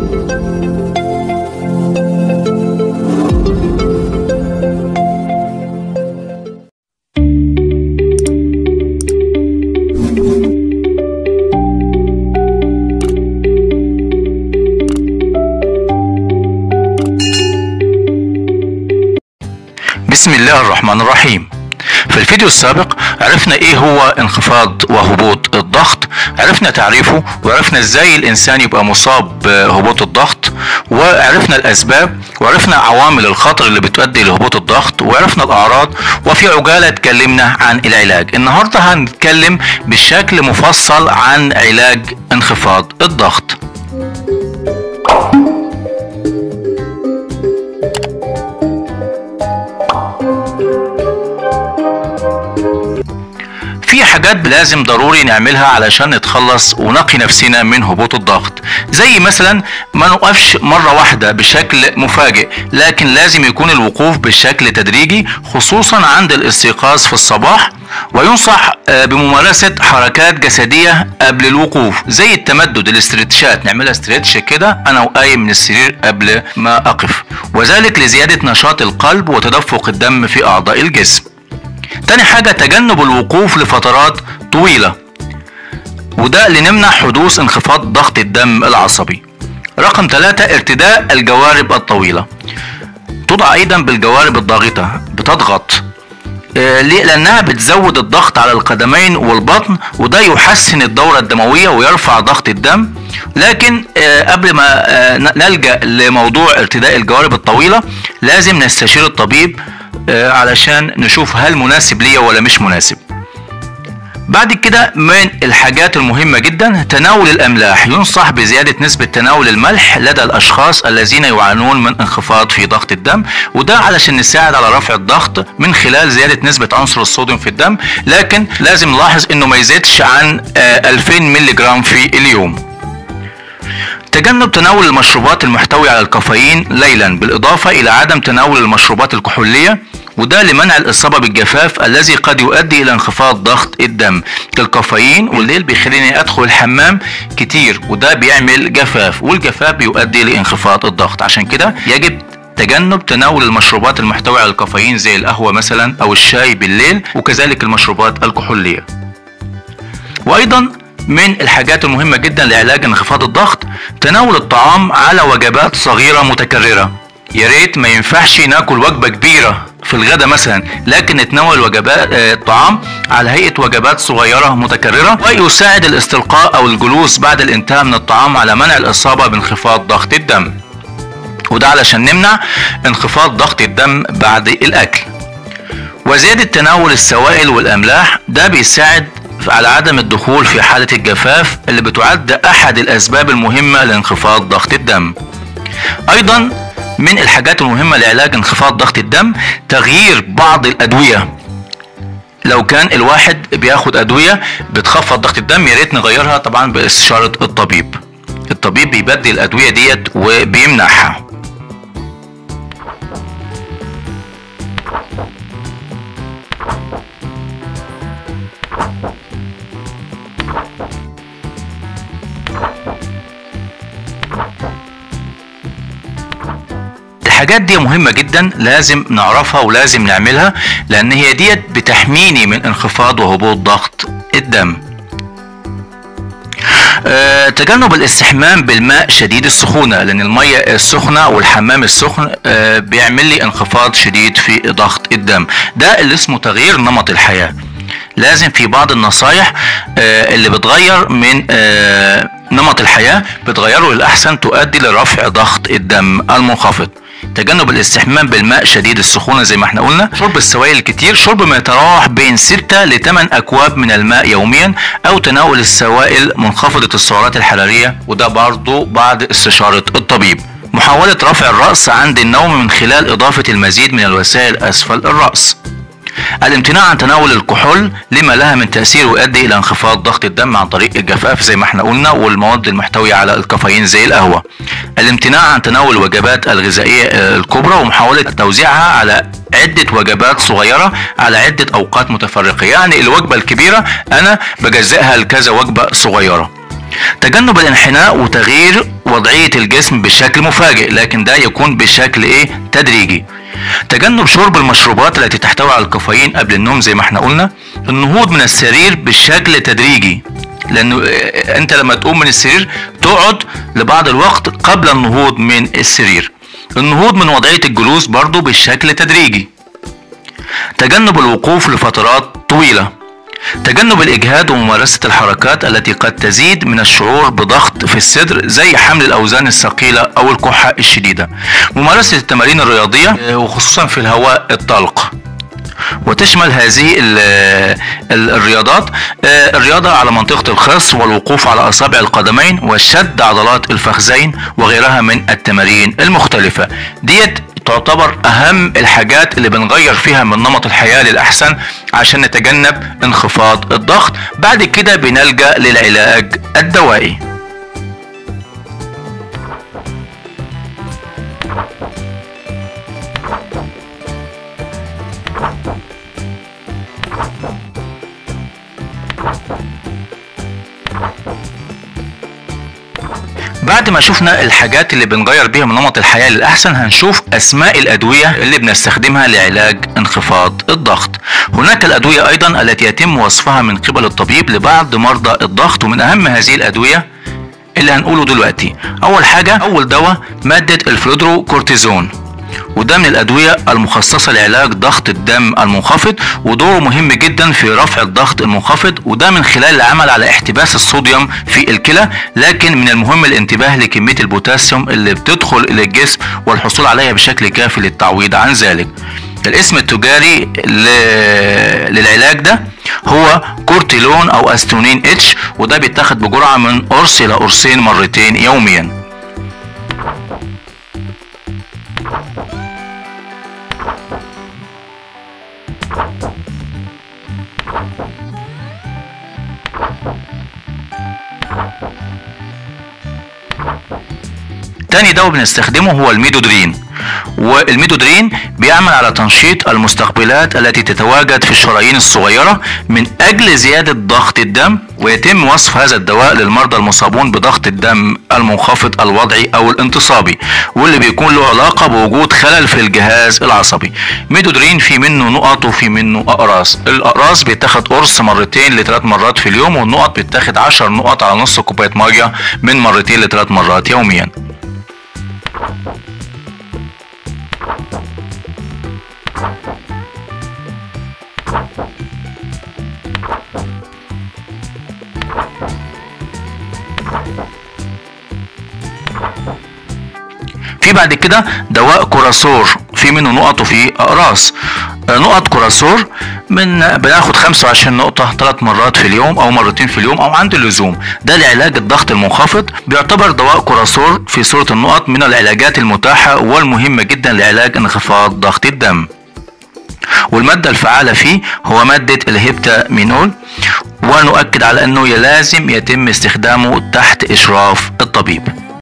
بسم الله الرحمن الرحيم في الفيديو السابق عرفنا ايه هو انخفاض وهبوط الضغط عرفنا تعريفه وعرفنا ازاي الانسان يبقى مصاب بهبوط الضغط وعرفنا الاسباب وعرفنا عوامل الخطر اللي بتؤدي لهبوط الضغط وعرفنا الاعراض وفي عجالة اتكلمنا عن العلاج النهاردة هنتكلم بشكل مفصل عن علاج انخفاض الضغط في حاجات لازم ضروري نعملها علشان نتخلص ونقي نفسنا من هبوط الضغط زي مثلا ما نوقفش مرة واحدة بشكل مفاجئ لكن لازم يكون الوقوف بشكل تدريجي خصوصا عند الاستيقاظ في الصباح وينصح بممارسة حركات جسدية قبل الوقوف زي التمدد الاسترتشات نعملها استرتش كده انا وقايم من السرير قبل ما اقف وذلك لزيادة نشاط القلب وتدفق الدم في اعضاء الجسم تاني حاجة تجنب الوقوف لفترات طويلة وده لنمنع حدوث انخفاض ضغط الدم العصبي رقم ثلاثة ارتداء الجوارب الطويلة توضع ايضا بالجوارب الضاغطة بتضغط آه ليه؟ لانها بتزود الضغط على القدمين والبطن وده يحسن الدورة الدموية ويرفع ضغط الدم لكن آه قبل ما آه نلجأ لموضوع ارتداء الجوارب الطويلة لازم نستشير الطبيب علشان نشوف هل مناسب ليا ولا مش مناسب بعد كده من الحاجات المهمة جدا تناول الأملاح ينصح بزيادة نسبة تناول الملح لدى الأشخاص الذين يعانون من انخفاض في ضغط الدم وده علشان نساعد على رفع الضغط من خلال زيادة نسبة عنصر الصوديوم في الدم لكن لازم نلاحظ انه ما يزيدش عن 2000 ملي جرام في اليوم تجنب تناول المشروبات المحتوية على الكافيين ليلا بالإضافة إلى عدم تناول المشروبات الكحولية وده لمنع الإصابة بالجفاف الذي قد يؤدي إلى انخفاض ضغط الدم الكافيين والليل بيخليني أدخل الحمام كتير وده بيعمل جفاف والجفاف بيؤدي لانخفاض الضغط عشان كده يجب تجنب تناول المشروبات المحتوية على الكافيين زي القهوة مثلا أو الشاي بالليل وكذلك المشروبات الكحولية وأيضا من الحاجات المهمة جدا لعلاج انخفاض الضغط تناول الطعام على وجبات صغيرة متكررة يا ريت ما ينفعش ناكل وجبة كبيرة في الغداء مثلا لكن نتناول وجبات الطعام على هيئة وجبات صغيرة متكررة ويساعد الاستلقاء أو الجلوس بعد الانتهاء من الطعام على منع الإصابة بانخفاض ضغط الدم وده علشان نمنع انخفاض ضغط الدم بعد الأكل وزيادة تناول السوائل والأملاح ده بيساعد على عدم الدخول في حالة الجفاف اللي بتعد أحد الأسباب المهمة لانخفاض ضغط الدم أيضا من الحاجات المهمة لعلاج انخفاض ضغط الدم تغيير بعض الأدوية لو كان الواحد بياخد أدوية بتخفض ضغط الدم يا ريت نغيرها طبعا باستشارة الطبيب الطبيب بيبدل الأدوية ديت وبيمنعها الحاجات دي مهمة جدا لازم نعرفها ولازم نعملها لأن هي ديت بتحميني من انخفاض وهبوط ضغط الدم أه تجنب الاستحمام بالماء شديد السخونة لأن المية السخنة والحمام السخن أه بيعمل لي انخفاض شديد في ضغط الدم ده اللي اسمه تغيير نمط الحياة لازم في بعض النصايح أه اللي بتغير من نمط الحياة بتغيره للأحسن تؤدي لرفع ضغط الدم المنخفض تجنب الاستحمام بالماء شديد السخونه زي ما احنا قلنا شرب السوائل الكتير شرب ما يتراوح بين 6 ل 8 اكواب من الماء يوميا او تناول السوائل منخفضه السعرات الحراريه وده برضه بعد استشاره الطبيب محاوله رفع الراس عند النوم من خلال اضافه المزيد من الوسائل اسفل الراس الامتناع عن تناول الكحول لما لها من تأثير يؤدي إلى انخفاض ضغط الدم عن طريق الجفاف زي ما احنا قلنا والمواد المحتوية على الكافيين زي القهوة الامتناع عن تناول الوجبات الغذائية الكبرى ومحاولة توزيعها على عدة وجبات صغيرة على عدة أوقات متفرقة يعني الوجبة الكبيرة أنا بجزئها لكذا وجبة صغيرة تجنب الانحناء وتغيير وضعية الجسم بشكل مفاجئ لكن ده يكون بشكل ايه تدريجي تجنب شرب المشروبات التي تحتوي على الكافيين قبل النوم زي ما احنا قلنا النهوض من السرير بشكل تدريجي لانه انت لما تقوم من السرير تقعد لبعض الوقت قبل النهوض من السرير النهوض من وضعية الجلوس برضو بشكل تدريجي تجنب الوقوف لفترات طويلة تجنب الإجهاد وممارسة الحركات التي قد تزيد من الشعور بضغط في الصدر زي حمل الأوزان الثقيلة أو الكحة الشديدة ممارسة التمارين الرياضية وخصوصا في الهواء الطلق وتشمل هذه ال ال الرياضات الرياضة على منطقة الخص والوقوف على أصابع القدمين وشد عضلات الفخذين وغيرها من التمارين المختلفة ديت تعتبر أهم الحاجات اللي بنغير فيها من نمط الحياة للأحسن عشان نتجنب انخفاض الضغط بعد كده بنلجأ للعلاج الدوائي بعد ما شفنا الحاجات اللي بنغير بيها من نمط الحياة للأحسن هنشوف أسماء الأدوية اللي بنستخدمها لعلاج انخفاض الضغط هناك الأدوية أيضا التي يتم وصفها من قبل الطبيب لبعض مرضى الضغط ومن أهم هذه الأدوية اللي هنقوله دلوقتي أول حاجة أول دواء مادة الفلودرو كورتيزون وده من الأدوية المخصصة لعلاج ضغط الدم المنخفض ودوره مهم جدا في رفع الضغط المنخفض وده من خلال العمل على احتباس الصوديوم في الكلى لكن من المهم الانتباه لكمية البوتاسيوم اللي بتدخل إلى الجسم والحصول عليها بشكل كافي للتعويض عن ذلك الاسم التجاري للعلاج ده هو كورتيلون او استونين اتش وده بيتاخد بجرعة من قرص الى قرصين مرتين يوميا تاني دواء بنستخدمه هو الميدودرين والميدودرين بيعمل على تنشيط المستقبلات التي تتواجد في الشرايين الصغيرة من أجل زيادة ضغط الدم ويتم وصف هذا الدواء للمرضى المصابون بضغط الدم المنخفض الوضعي أو الانتصابي واللي بيكون له علاقة بوجود خلل في الجهاز العصبي ميدودرين في منه نقط وفي منه أقراص الأقراص بيتاخد قرص مرتين لثلاث مرات في اليوم والنقط بيتاخد 10 نقط على نص كوباية مية من مرتين لثلاث مرات يوميا في بعد كده دواء كوراسور في منه نقط وفي اقراص نقط كوراسور من بناخد 25 نقطة ثلاث مرات في اليوم أو مرتين في اليوم أو عند اللزوم ده لعلاج الضغط المنخفض بيعتبر دواء كوراسور في صورة النقط من العلاجات المتاحة والمهمة جدا لعلاج انخفاض ضغط الدم والمادة الفعالة فيه هو مادة الهيبتامينول ونؤكد على أنه لازم يتم استخدامه تحت إشراف الطبيب